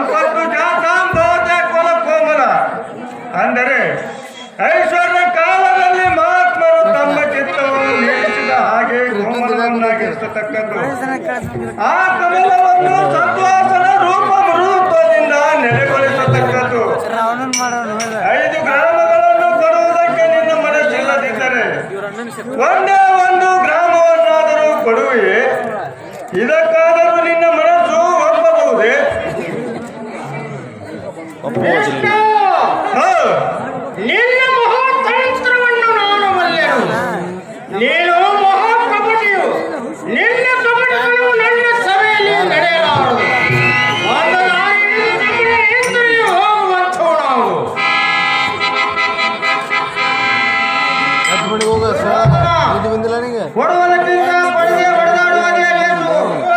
ಸಂಪತ್ತು ಜಾತಾಂ ಭವತೆ ಕುಲ ಕೋಮಲ ಅಂದರೆ ಐಶ್ವರ್ಯ ಕಾಲದಲ್ಲಿ ಮಹಾತ್ಮರು ತಮ್ಮ ಚಿತ್ತವನ್ನು ನೇಮಿಸಿದ ಹಾಗೆ ಕೋಮಲವನ್ನಾಗಿರಿಸತಕ್ಕದ್ದು ಆ ಕಮಲವನ್ನು ಸತ್ವಾಸನ ರೂಪ ಮೃದುತ್ವದಿಂದ ನೆಲೆಗೊಳಿಸತಕ್ಕದ್ದು ರಾವಣನ್ ಮಾಡೋನು ಐದು ಗ್ರಾಮಗಳನ್ನು ಕೊಡುವುದಕ್ಕೆ ನಿನ್ನ ಮನಸ್ಸಿಲ್ಲದಿದ್ದರೆ ಒಂದೇ ಒಂದು ಗ್ರಾಮವನ್ನಾದರೂ ಕೊಡುವೆ ಇದಕ್ಕಾದರೂ ನಿನ್ನ ಮನಸ್ಸು ಒಪ್ಪಬಹುದೇ ಹಾ. ನಿನ್ನ ಮಹಾತಂತ್ರವನ್ನು ನಾನು ಬಲ್ಲೆನು ನೀನು ಮಹಾಕಪಟಿಯು ನಿನ್ನ ಕಪಟಗಳು ನನ್ನ ಸಭೆಯಲ್ಲಿ ನಡೆಯಲಾರದು ಒಂದು ನಾಯಿನ ಕಪಟ ಹಿಂತಿರುಗಿ ಹೋಗುವಂಥವು ನಾವು ಮನೆಗೆ ಹೋಗ ಇದು ಬಂದಿಲ್ಲ ನಿಂಗೆ ಕೊಡುವುದಕ್ಕಿಂತ ಕೊಡದೆ ಹೊಡೆದಾಡುವಾಗೆ ಬೇಕು.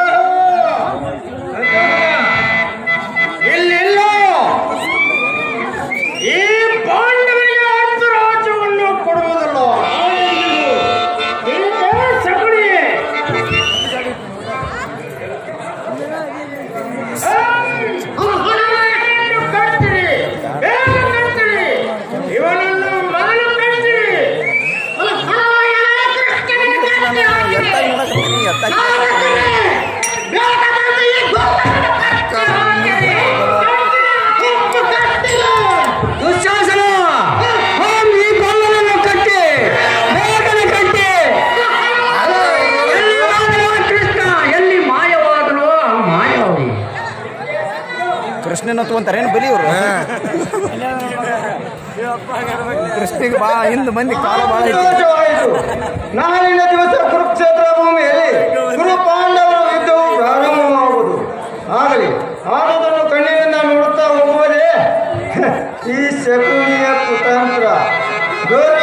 ಇಲ್ಲಿಲ್ಲೋ ಈ ಪಾಂಡವರಿಗೆ ಅಂತರಾಜ್ಯವನ್ನು ಕೊಡುವುದಲ್ಲ ಇಂಥ ಸಗುಣಿಯೇ ಅವನನ್ನು ಕಟ್ತಿರಿ ಬೇಗ ಕಟ್ತಿರಿ ಇವನನ್ನು ಮೊದಲು ಕಟ್ತಿರಿ ದುಶ್ಯಾಸನ ಹೋಮ್ ಈ ಬಲ್ಲವನ್ನು ಕಟ್ಟಿ ಬೇಗನೆ ಕಟ್ಟಿ ಎಲ್ಲಿ ಹೋದನೋ ಕೃಷ್ಣ ಎಲ್ಲಿ ಮಾಯವಾದನೋ ಆ ಮಾಯಾವಿ ಕೃಷ್ಣನ ತಗೊಂತಾರೇನು ಬಲಿ ಇವರು ಕೃಷ್ಣಿಗೆ ಬಾ ಹಿಂದೆ ಮಂದಿ ಕಾಲ ಭಾಳ ಐತಿ ಸಂತೋಷವಾಯಿತು ನಾಳಿನ ದಿವಸ ಕುರುಕ್ಷೇತ್ರ ಭೂಮಿಯಲ್ಲಿ ಗುರು ಪಾಂಡವರ ಯುದ್ಧವು ಪ್ರಾರಂಭವಾಗುವುದು ಆಗಲಿ ಆನಂದನ್ನು ಕಣ್ಣಿನಿಂದ ನೋಡುತ್ತಾ ಹೋಗುವುದೇ ಈ ಶಕುನಿಯ ಕುತಂತ್ರ ದೂರ